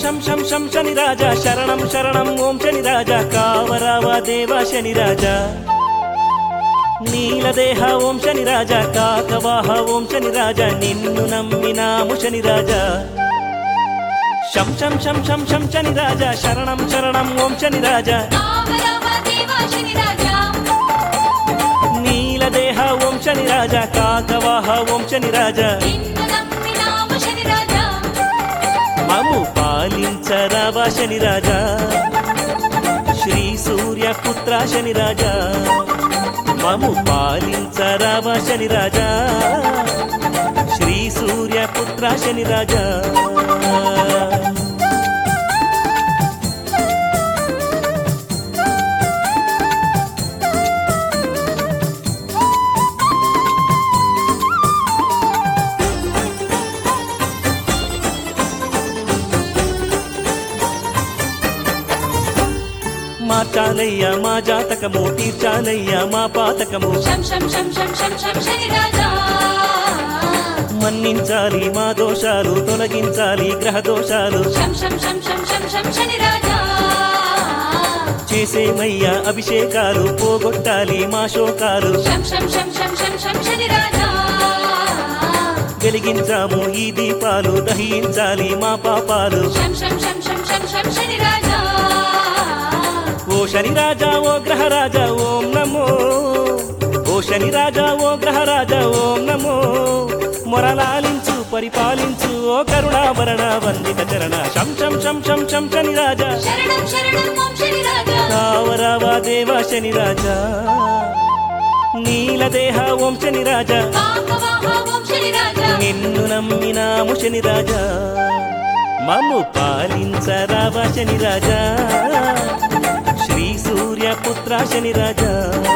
శం శం శం శని రాజా శరణం శరణం ఓం శని రాజా కావరావా దేవా శని రాజా నీలదేహ ఓం శని రాజా కాకవాహ ఓం శని రాజా నిన్ను నమ్మినాము శని రాజా శం శం శం శం శం శని రాజా శరణం శరణం ఓం శని రాజా కామరామ దేవా శని రాజా నీలదేహ ఓం శని రాజా కాకవాహ ఓం శని రాజా నిన్ను నమ్మినాము శని రాజా మము పాలించరావా శని రాజా శ్రీ సూర్య పుత్ర శని రాజా మము పాలించరావా శని రాజా శ్రీ సూర్య పుత్ర శని రాజా మార్చాలయ్యా మా జాతకము తీర్చాలయ్యా మా పాతకము శం శం శం శం శం శం శని రాజా మన్నించాలి మా దోషాలు తొలగించాలి గ్రహ దోషాలు శం శం శం శం శం శం శని రాజా చేసేమయ్యా అభిషేకాలు పోగొట్టాలి మా శోకాలు శం శం శం శం శం శం శని రాజా వెలిగించాము ఈ దీపాలు దహించాలి మా పాపాలు శం శం శం శం శం శం శని రాజా ఓ శని రాజా ఓ గ్రహ రాజా ఓం నమో ఓ శని రాజా ఓ గ్రహ రాజా ఓం నమో మొరలాలించు పరిపాలించు ఓ కరుణాభరణ వందిత చరణ శం శం శం శం శం శని రాజా శరణం శరణం ఓం శని రాజా కావరావా దేవా శని రాజా నీలదేహ ఓం శని రాజా కాకవాహ ఓం శని రాజా నిన్ను నమ్మినాము శని రాజా మమ్ము పాలించరావా శని రాజా శ్రీ సూర్య పుత్ర శని రాజా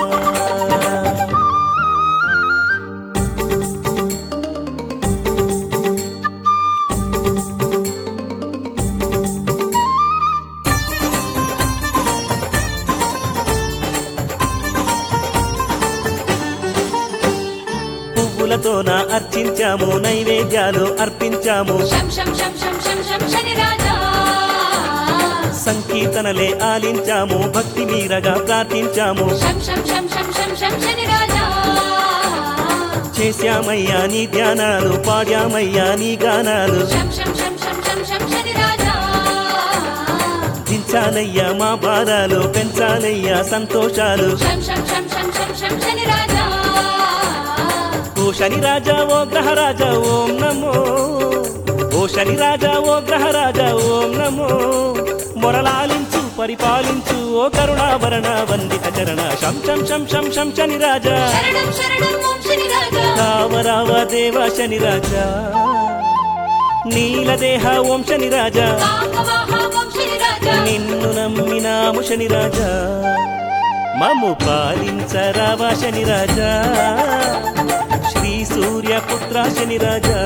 పువ్వులతోన అర్చించాము నైవేద్యాలు అర్పించాము శం శం శం శం శం శం శని రాజా సంకీర్తనలే ఆలించాము భక్తి మీరగా ప్రార్థించాము శం శం శం శం శం శం శని రాజా చేశామయ్యా నీ ధ్యానాలు పాడామయ్యా నీ గానాలు శం శం శం శం శం శం శని రాజా దించాలయ్యా మా భారాలు పెంచాలయ్యా సంతోషాలు శం శం శం శం శం శం శని రాజా ఓ శని రాజా ఓ గ్రహ రాజా ఓం నమో ఓ శని రాజా ఓ గ్రహ రాజా ఓం నమో మొరలాలించు పరిపాలించు ఓ కరుణాభరణ వందిత చరణ శం శం శం శం శం శని రాజా శరణం శరణం ఓం శని రాజా రావ దేవా శని రాజా నీలదేహ ఓం శని రాజా కాకవాహ ఓం శని రాజా నిన్ను నమ్మినాము శని రాజా మమ్ము పాలించరావా శని రాజా శ్రీ సూర్య పుత్ర శని రాజా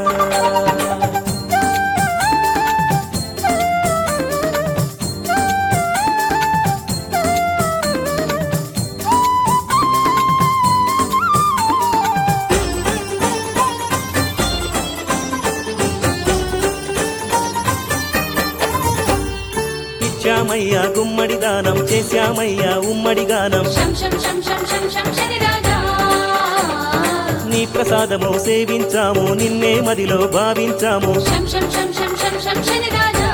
ఇచ్చామయ్యా గుమ్మడి దానం చేశామయ్యా ఉమ్మడి గానం శం శం శం శం శం శం శని రాజా నీ ప్రసాదము సేవించాము నిన్నే మదిలో భావించాము శం శం శం శం శం శం శని రాజా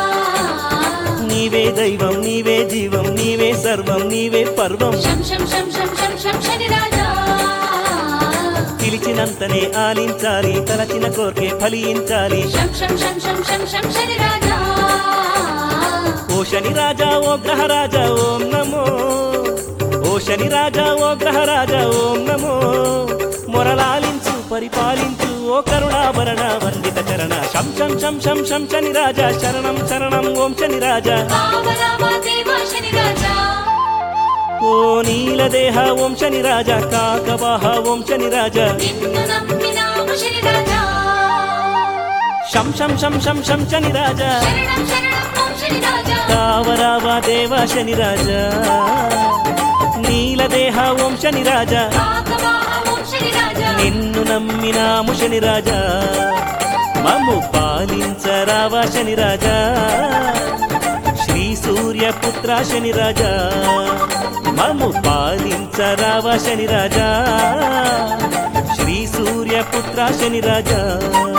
నీవే దైవం నీవే జీవం నీవే సర్వం నీవే పర్వం శం శం శం శం శం శం శని రాజా పిలిచినంతనే ఆలించాలి తలచిన కోర్కే ఫలించాలి శం శం శం శం శం శం శని రాజా ఓ శని రాజా ఓ గ్రహ రాజా ఓం నమో ఓ శని రాజా ఓ గ్రహ రాజా ఓం నమో మొరలాలించు పరిపాలించు ఓ కరుణాభరణ వందిత చరణ శం శం శం శం శం శని రాజా శరణం శరణం ఓం శని రాజా కామరామ దేవా శని రాజా ఓ నీలదేహ ఓం శని రాజా కాకవాహ ఓం శని రాజా నిన్ను నమ్మినాము శని రాజా శం శం శం శం శం శని రాజా శరణం శరణం ఓం శని రాజా కావరావా దేవా శని రాజా నీలదేహ ఓం శని రాజా కాకవాహ ఓం శని రాజా నిన్ను నమ్మినాము శని రాజా మమ్ము పాలించరావా శని రాజా శ్రీ సూర్యపుత్ర శని రాజా మమ్ము పాలించరావా శని రాజా శ్రీ సూర్యపుత్ర శని రాజా